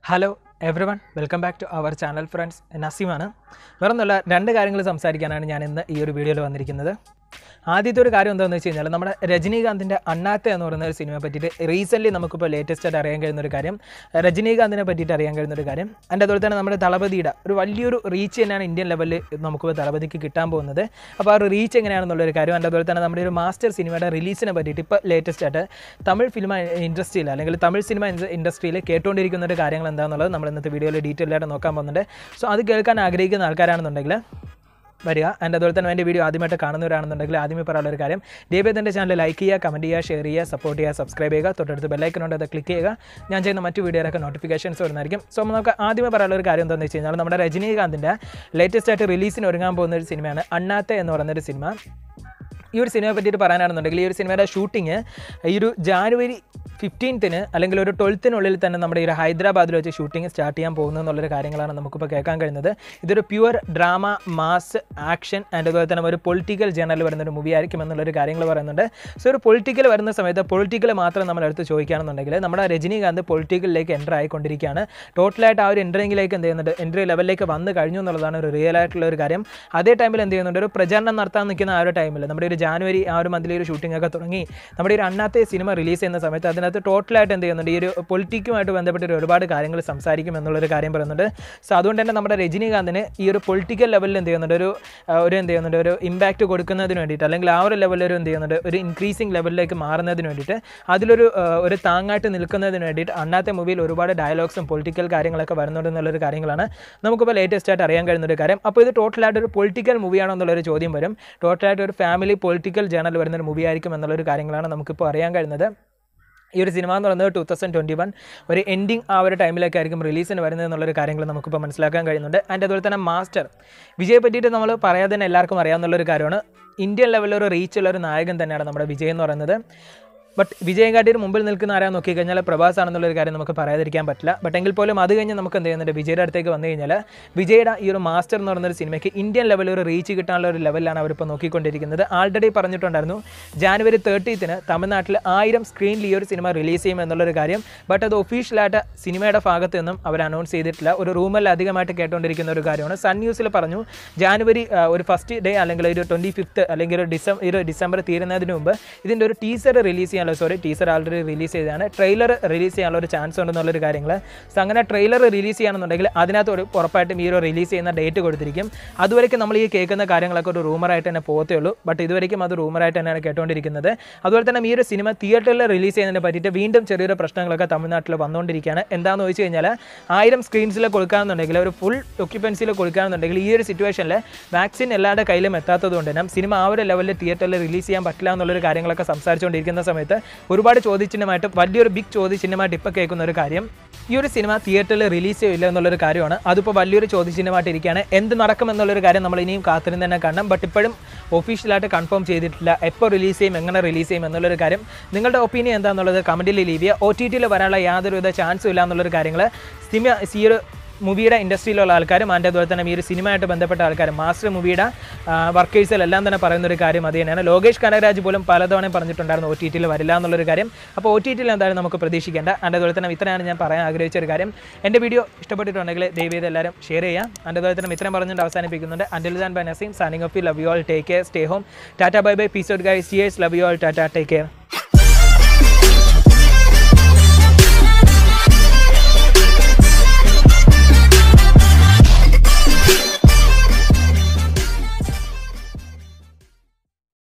hello everyone welcome back to our channel friends നസീമാണ് വേറൊന്നുമല്ല രണ്ട് കാര്യങ്ങൾ സംസാരിക്കാനാണ് ഞാൻ ഇന്ന് ഈ ഒരു വീഡിയോയിൽ വന്നിരിക്കുന്നത് ആദ്യത്തെ ഒരു കാര്യം എന്താണെന്ന് വെച്ച് കഴിഞ്ഞാൽ നമ്മുടെ രജനീകാന്തിൻ്റെ അണ്ണാത്ത എന്ന് പറയുന്ന ഒരു സിനിമയെ പറ്റിയിട്ട് റീസെൻ്റ്ലി നമുക്കിപ്പോൾ ലേറ്റസ്റ്റ് ആയിട്ട് അറിയാൻ കഴിയുന്ന ഒരു കാര്യം രജനീകാന്തിനെ പറ്റിയിട്ട് അറിയാൻ കഴിയുന്ന ഒരു കാര്യം അതിൻ്റെ അതുപോലെ തന്നെ നമ്മുടെ തളപതിയുടെ ഒരു വലിയൊരു റീച്ച് തന്നെയാണ് ഇന്ത്യൻ ലെവലിൽ നമുക്കിപ്പോൾ തളപതിക്ക് കിട്ടാൻ പോകുന്നത് അപ്പോൾ ആ ഒരു റീച്ച് എങ്ങനെയാണെന്നുള്ളൊരു കാര്യം അതിൻ്റെ അതുപോലെ തന്നെ നമ്മുടെ ഒരു മാസ്റ്റർ സിനിമയുടെ റിലീസിനെ പറ്റിയിട്ട് ഇപ്പോൾ ലേറ്റസ്റ്റ് ആയിട്ട് തമിഴ് ഫിലിം ഇൻഡസ്ട്രിയിൽ അല്ലെങ്കിൽ തമിഴ് സിനിമ ഇൻഡസ്ട്രിയിൽ കേട്ടുകൊണ്ടിരിക്കുന്ന ഒരു കാര്യങ്ങൾ എന്താണെന്നുള്ളത് നമ്മൾ ഇന്നത്തെ വീഡിയോയിൽ ഡീറ്റെയിൽ ആയിട്ട് നോക്കാൻ പോകുന്നുണ്ട് സോ അത് കേൾക്കാൻ ആഗ്രഹിക്കുന്ന ആൾക്കാരാണെന്നുണ്ടെങ്കിൽ വരിക അതിൻ്റെ അതുപോലെ തന്നെ എൻ്റെ വീഡിയോ ആദ്യമായിട്ട് കാണുന്നവരാണെന്നുണ്ടെങ്കിൽ ആദ്യമേ പറയാനുള്ള ഒരു കാര്യം ദയവേദ എൻ്റെ ചാനൽ ലൈക്ക് ചെയ്യുക കമൻറ്റ് ചെയ്യുക ഷെയർ ചെയ്യുക സപ്പോർട്ട് ചെയ്യുക സബ്സ്ക്രൈബ് ചെയ്യുക തൊട്ടടുത്ത് ബെല്ലൈക്കനുണ്ട് അത് ക്ലിക്ക് ചെയ്യുക ഞാൻ ചെയ്യുന്ന മറ്റു വീഡിയോയിലൊക്കെ നോട്ടിഫിക്കേഷൻസ് വരുന്നതായിരിക്കും സോ നമുക്ക് ആദ്യമേ പറയാനുള്ള ഒരു കാര്യം എന്താണെന്ന് വെച്ച് കഴിഞ്ഞാൽ നമ്മുടെ രജനീകാന്തിൻ്റെ ലേറ്റസ്റ്റ് ആയിട്ട് റിലീസിന് ഒരുങ്ങാൻ പോകുന്ന ഒരു സിനിമയാണ് അണ്ണാത്തെ എന്ന് പറയുന്ന ഒരു സിനിമ ഈ ഒരു സിനിമയെ പറ്റിയിട്ട് പറയാനാണെന്നുണ്ടെങ്കിൽ ഈ ഒരു സിനിമയുടെ ഷൂട്ടിങ് ഈ ഒരു ജാനുവരി ഫിഫ്റ്റീൻത്തിന് അല്ലെങ്കിൽ ഒരു ട്വൽത്തിനുള്ളിൽ തന്നെ നമ്മുടെ ഈ ഒരു ഹൈദരാബാദിൽ വെച്ച് ഷൂട്ടിംഗ് സ്റ്റാർട്ട് ചെയ്യാൻ പോകുന്നു എന്നുള്ളൊരു കാര്യങ്ങളാണ് നമുക്കിപ്പോൾ കേൾക്കാൻ കഴിയുന്നത് ഇതൊരു pure drama mass action and അതുപോലെ തന്നെ ഒരു പൊളിറ്റിക്കൽ ജേണൽ വരുന്ന ഒരു മൂവി ആയിരിക്കും എന്നുള്ളൊരു കാര്യങ്ങൾ പറയുന്നുണ്ട് സോ ഒരു പൊളിറ്റിക്കൽ വരുന്ന സമയത്ത് പൊളിറ്റിക്കൽ മാത്രം നമ്മൾ എടുത്ത് ചോദിക്കുകയാണെന്നുണ്ടെങ്കിൽ നമ്മുടെ രജനീകാന്ത് പൊളിറ്റിക്കലിലേക്ക് എൻ്റർ ആയിക്കൊണ്ടിരിക്കുകയാണ് ടോട്ടലായിട്ട് ആ ഒരു എൻട്രിങ്ങിലേക്ക് എന്ത് ചെയ്യുന്നുണ്ട് എൻട്രി ലെവലിലേക്ക് വന്ന് കഴിഞ്ഞു എന്നുള്ളതാണ് ഒരു റിയൽ ആയിട്ടുള്ള ഒരു കാര്യം അതേ ടൈമിൽ എന്ത് ചെയ്യുന്നുണ്ട് ഒരു പ്രചാരണം നടത്താൻ നിൽക്കുന്ന ആ ഒരു ടൈമിൽ നമ്മുടെ ഒരു ജാനുവരി ആ ഒരു മന്തിൽ ഒരു ഷൂട്ടിംഗ് ഒക്കെ തുടങ്ങി നമ്മുടെ ഒരു അണ്ണാത്തെ സിനിമ റിലീസ് ചെയ്യുന്ന സമയത്ത് അതിനകത്ത് ടോട്ടലായിട്ട് എന്ത് ചെയ്യുന്നുണ്ട് ഈ ഒരു പൊളിറ്റിക്കുമായിട്ട് ബന്ധപ്പെട്ട് ഒരു ഒരുപാട് കാര്യങ്ങൾ സംസാരിക്കും എന്നുള്ളൊരു കാര്യം പറയുന്നുണ്ട് സോ അതുകൊണ്ട് തന്നെ നമ്മുടെ രജനീകാന്തിന് ഈ ഒരു പൊളിറ്റിക്കൽ ലെവലിൽ എന്ത് ചെയ്യുന്നുണ്ട് ഒരു ആ, ഒരു എന്ത് ചെയ്യുന്നുണ്ട് ഒരു ഇമ്പാക്റ്റ് കൊടുക്കുന്നതിന് വേണ്ടിയിട്ട് അല്ലെങ്കിൽ ആ ഒരു ലെവലിൽ ഒരു എന്ത് ചെയ്യുന്നുണ്ട് ഒരു ഇൻക്രീസിങ് ലെവലിലേക്ക് മാറുന്നതിന് വേണ്ടിയിട്ട് അതിലൊരു ആ, ഒരു താങ്ങായിട്ട് നിൽക്കുന്നതിന് വേണ്ടിയിട്ട് അണ്ണാത്തെ മൂവിയിൽ ഒരുപാട് ഡയലോഗ്സും പൊളിറ്റിക്കൽ കാര്യങ്ങളൊക്കെ വരുന്നുണ്ട് എന്നുള്ളൊരു കാര്യങ്ങളാണ് നമുക്കിപ്പോൾ ലേറ്റസ്റ്റ് ആയിട്ട് അറിയാൻ കഴിയുന്ന ഒരു കാര്യം അപ്പോൾ ഇത് ടോട്ടലായിട്ട് ഒരു പൊളിറ്റിക്കൽ മൂവിയാണോ എന്നുള്ളൊരു ചോദ്യം വരും ടോട്ടലായിട്ട് ഒരു ഫാമിലി പൊളിറ്റിക്കൽ ജേണൽ വരുന്ന ഒരു മൂവി ആയിരിക്കും എന്നുള്ളൊരു കാര്യങ്ങളാണ് നമുക്കിപ്പോൾ അറിയാൻ കഴിയുന്നത് ഈ ഒരു സിനിമ എന്ന് പറയുന്നത് ടൂ തൗസൻഡ് ട്വൻറ്റി വൺ ഒരു എൻഡിങ് ആ ഒരു ടൈമിലൊക്കെ ആയിരിക്കും റിലീസിന് വരുന്നത് എന്നുള്ളൊരു കാര്യങ്ങൾ നമുക്കിപ്പോൾ മനസ്സിലാക്കാൻ കഴിയുന്നുണ്ട് ആൻഡ് അതുപോലെ തന്നെ മാസ്റ്റർ വിജയെ പറ്റിയിട്ട് നമ്മൾ പറയാതെ തന്നെ എല്ലാവർക്കും അറിയാവുന്നുള്ളൊരു കാര്യമാണ് ഇന്ത്യൻ ലെവലിൽ ഒരു റീച്ചുള്ള ഒരു നായകൻ തന്നെയാണ് നമ്മുടെ വിജയ് എന്ന് പറയുന്നത് ബട്ട് വിജയങ്കാട്ടിയുടെ മുമ്പിൽ നിൽക്കുന്ന ആരാ നോക്കിക്കഴിഞ്ഞാൽ പ്രഭാസ് ആണെന്നുള്ളൊരു കാര്യം നമുക്ക് പറയാതിരിക്കാൻ പറ്റില്ല ബട്ട് എങ്കിൽ പോലും അത് കഴിഞ്ഞ് നമുക്ക് എന്ത് ചെയ്യുന്നുണ്ട് വിജയുടെ അടുത്തേക്ക് വന്നു കഴിഞ്ഞാൽ വിജയുടെ ഈ ഒരു മാസ്റ്റർ എന്ന് പറയുന്ന ഒരു സിനിമയ്ക്ക് ഇന്ത്യൻ ലെവലിൽ ഒരു റീച്ച് കിട്ടാനുള്ള ഒരു ലെവലിലാണ് അവരിപ്പോൾ നോക്കിക്കൊണ്ടിരിക്കുന്നത് ആൾറെഡി പറഞ്ഞിട്ടുണ്ടായിരുന്നു ജാനുവരി തേർട്ടീത്തിന് തമിഴ്നാട്ടിൽ ആയിരം സ്ക്രീനിൽ ഈ ഒരു സിനിമ റിലീസ് ചെയ്യും എന്നുള്ളൊരു കാര്യം ബട്ട് അത് ഒഫീഷ്യലായിട്ട് സിനിമയുടെ ഭാഗത്ത് നിന്നും അവർ അനൗൺസ് ചെയ്തിട്ടില്ല ഒരു റൂമിൽ അധികമായിട്ട് കേട്ടുകൊണ്ടിരിക്കുന്ന ഒരു കാര്യമാണ് സൺ ന്യൂസിൽ പറഞ്ഞു ജാനുവരി ആ, ഒരു ഫസ്റ്റ് ഡേ അല്ലെങ്കിൽ ഒരു ട്വൻറ്റി ഫിഫ്ത്ത് അല്ലെങ്കിൽ ഒരു ഡിസംബർ ഒരു ഡിസംബർ തീരുന്നതിന് മുമ്പ് ഇതിൻ്റെ ഒരു ടീസർ റിലീസ് ചെയ്യാനുള്ള സോറി ടീസർ ആൾറെഡി റിലീസ് ചെയ്തതാണ് ട്രെയിലർ റിലീസ് ചെയ്യാനുള്ള ഒരു ചാൻസ് ഉണ്ടെന്നുള്ളൊരു കാര്യങ്ങൾ സോ അങ്ങനെ ട്രെയിലർ റിലീസ് ചെയ്യുകയാണെന്നുണ്ടെങ്കിൽ അതിനകത്ത് ഒരു ഉറപ്പായിട്ടും ഈ ഒരു റിലീസ് ചെയ്യുന്ന ഡേറ്റ് കൊടുത്തിരിക്കും അതുവരെയ്ക്കും നമ്മൾ ഈ കേൾക്കുന്ന കാര്യങ്ങളൊക്കെ ഒരു റൂമറായിട്ട് തന്നെ പോകത്തേ ഉള്ളൂ ബട്ട് ഇതുവരെയ്ക്കും അത് റൂമറായിട്ട് തന്നെയാണ് കേട്ടുകൊണ്ടിരിക്കുന്നത് അതുപോലെ തന്നെ ഈ ഒരു സിനിമ തിയേറ്ററിൽ റിലീസ് ചെയ്യുന്നതിനെ പറ്റിയിട്ട് വീണ്ടും ചെറിയൊരു പ്രശ്നങ്ങളൊക്കെ തമിഴ്നാട്ടിൽ വന്നുകൊണ്ടിരിക്കുകയാണ് എന്താണെന്ന് ചോദിച്ചു കഴിഞ്ഞാൽ ആയിരം സ്ക്രീൻസിൽ കൊടുക്കുകയാണെന്നുണ്ടെങ്കിൽ ഒരു ഫുൾ ഒക്യുപ്പൻസിയിൽ കൊടുക്കുകയാണെന്നുണ്ടെങ്കിൽ ഈ ഒരു സിറ്റുവേഷനിൽ വാക്സിൻ എല്ലാവരുടെ കയ്യിലും എത്താത്തത് കൊണ്ട് തന്നെ സിനിമ ആ ഒരു ലെവലിൽ തിയേറ്ററിൽ റിലീസ് ചെയ്യാൻ പറ്റില്ല എന്നുള്ളൊരു കാര്യങ്ങളൊക്കെ സംസാരിച്ചുകൊണ്ടിരിക്കുന്ന സമയത്ത് ഒരുപാട് ചോദ്യചിഹ്നമായിട്ട് വലിയൊരു ബിഗ് ചോദ്യചിഹ്നമായിട്ട് ഇപ്പോൾ കേൾക്കുന്ന ഒരു കാര്യം ഈ ഒരു സിനിമ തിയേറ്ററിൽ റിലീസ് ചെയ്യില്ല എന്നുള്ളൊരു കാര്യമാണ് അതിപ്പോൾ വലിയൊരു ചോദ്യചിഹ്നമായിട്ട് ഇരിക്കുകയാണ് എന്ത് നടക്കും എന്നുള്ളൊരു കാര്യം നമ്മൾ ഇനിയും കാത്തിരുന്ന് തന്നെ കാണണം ബട്ട് ഇപ്പോഴും ഒഫീഷ്യലായിട്ട് കൺഫേം ചെയ്തിട്ടില്ല എപ്പോൾ റിലീസ് ചെയ്യും എങ്ങനെ റിലീസ് ചെയ്യും എന്നുള്ളൊരു കാര്യം നിങ്ങളുടെ ഒപ്പീനിയൻ എന്താണെന്നുള്ളത് കമൻറ്റിൽ ലീവ് ചെയ്യുക ഒ ടി ടിയിൽ വരാനുള്ള യാതൊരുവിധ ചാൻസും ഇല്ല എന്നുള്ളൊരു കാര്യങ്ങൾ സിനിമ ഈ ഒരു മൂവിയുടെ ഇൻഡസ്ട്രിയിലുള്ള ആൾക്കാരും അതിൻ്റെ അതുപോലെ തന്നെ ഈ ഒരു സിനിമയായിട്ട് ബന്ധപ്പെട്ട ആൾക്കാരും മാസ്റ്റർ മൂവിയുടെ വർക്കേഴ്സിലെല്ലാം തന്നെ പറയുന്ന ഒരു കാര്യം അത് തന്നെയാണ് ലോകേഷ് കനകരാജ് പോലും പലതവണ പറഞ്ഞിട്ടുണ്ടായിരുന്നു ഒ ടി ടിയിൽ വരില്ല എന്നുള്ളൊരു കാര്യം അപ്പോൾ ഒ ടി ടിയിൽ എന്തായാലും നമുക്ക് പ്രതീക്ഷിക്കേണ്ട അതിൻ്റെ അതുപോലെ തന്നെ ഇത്രയാണ് ഞാൻ പറയാൻ ആഗ്രഹിച്ച ഒരു കാര്യം എൻ്റെ വീഡിയോ ഇഷ്ടപ്പെട്ടിട്ടുണ്ടെങ്കിൽ ദയവേത് എല്ലാവരും ഷെയർ ചെയ്യാം അതിൻ്റെ അതുപോലെ തന്നെ ഇത്രയും പറഞ്ഞുകൊണ്ട് അവസാനിപ്പിക്കുന്നുണ്ട് until then bye Naseem signing off love you all take care stay home tata bye bye peace out guys yours love you all tata take care